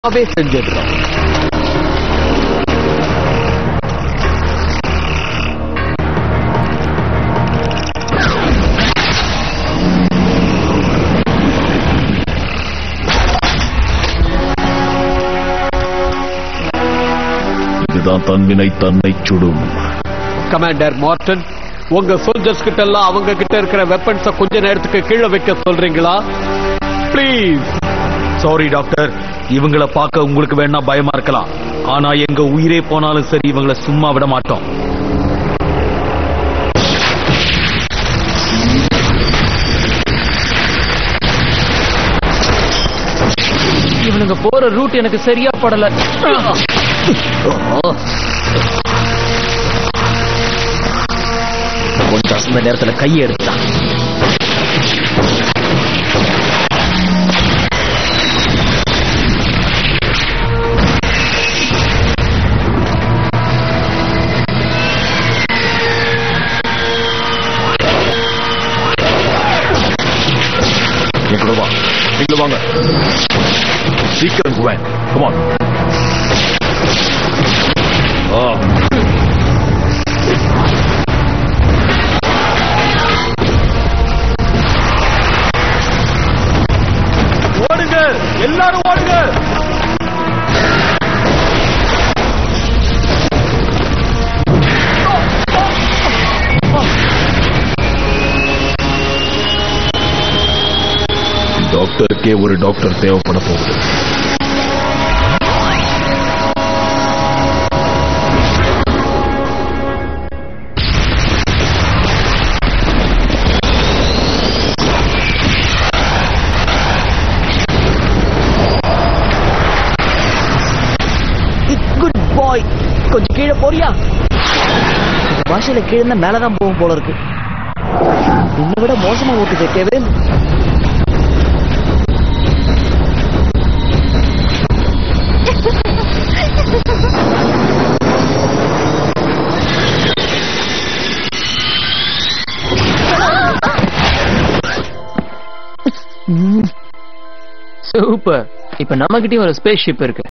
அவே செஞ்சிடுறோம் இதுதான் தன்வினை தன்னை சுடும் கமாண்டர் மார்டன் உங்க சோல்ஜர்ஸ் கிட்ட எல்லாம் அவங்க கிட்ட இருக்கிற வெப்பன்ஸ கொஞ்ச நேரத்துக்கு கீழே வைக்க சொல்றீங்களா ப்ளீஸ் சாரி டாக்டர் இவங்கள பார்க்க உங்களுக்கு வேணா பயமா இருக்கலாம் ஆனா எங்க உயிரே போனாலும் சரி இவங்கள சும்மா விட மாட்டோம் இவனுங்க போற ரூட் எனக்கு சரியா படல கொஞ்சம் அசந்த நேரத்துல கையை எடுத்தான் என் கூட வா நீங்க வாங்க சீக்கிரம் குவேன் கமான் ஆ ஓடுங்க எல்லாரும் ஓடுங்க டாக்டருக்கே ஒரு டாக்டர் தேவைப்பட போகுது குட் பாய் கொஞ்சம் கீழே போறியா இந்த பாஷையில கீழே இருந்தா மேலதான் போகும் போல இருக்கு உன்னை விட மோசமா ஓட்டு கெவின் சூப்பர் இப்ப நம்ம ஒரு ஸ்பேஸ் ஷிப் இருக்கு